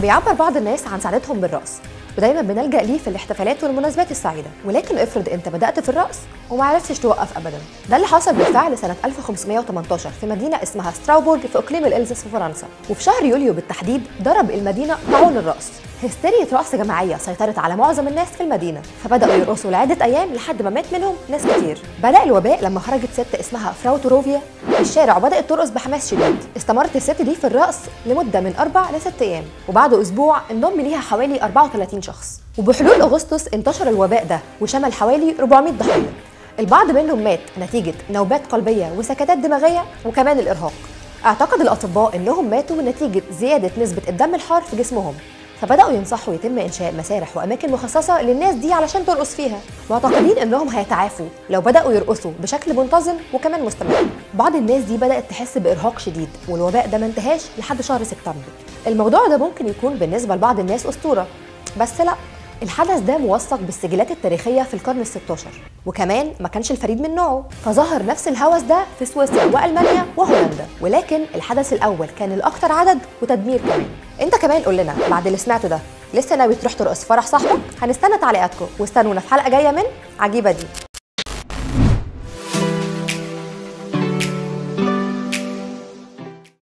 بيعبر بعض الناس عن سعادتهم بالرقص ودايما بنلجأ ليه في الاحتفالات والمناسبات السعيدة ولكن افرض انت بدأت في الرقص وما عرفتش توقف ابدا ده اللي حصل بالفعل سنة 1518 في مدينة اسمها ستراوبورغ في اقليم الالزس في فرنسا وفي شهر يوليو بالتحديد ضرب المدينة طاعون الرقص هستيرية رقص جماعية سيطرت على معظم الناس في المدينة فبدأوا يرقصوا لعدة أيام لحد ما مات منهم ناس كتير بدأ الوباء لما خرجت ست اسمها فراو توروفيا في الشارع وبدأت ترقص بحماس شديد استمرت الست دي في الرقص لمدة من أربع لست أيام وبعد أسبوع انضم ليها حوالي 34 شخص وبحلول أغسطس انتشر الوباء ده وشمل حوالي 400 ضحية البعض منهم مات نتيجة نوبات قلبية وسكتات دماغية وكمان الإرهاق اعتقد الأطباء إنهم ماتوا نتيجة زيادة نسبة الدم الحار في جسمهم فبداوا ينصحوا يتم انشاء مسارح واماكن مخصصه للناس دي علشان ترقص فيها معتقدين انهم هيتعافوا لو بداوا يرقصوا بشكل منتظم وكمان مستمر بعض الناس دي بدات تحس بارهاق شديد والوباء ده ما انتهاش لحد شهر سبتمبر الموضوع ده ممكن يكون بالنسبه لبعض الناس اسطوره بس لا الحدث ده موثق بالسجلات التاريخية في القرن ال16 وكمان ما كانش الفريد من نوعه فظهر نفس الهوس ده في سويسرا وألمانيا وهولندا ولكن الحدث الأول كان الأكثر عدد وتدمير كمان انت كمان قول لنا بعد اللي سمعته ده لسه ناوي تروح ترقص فرح صاحبك هنستنى تعليقاتكم واستنونا في حلقة جاية من عجيبة دي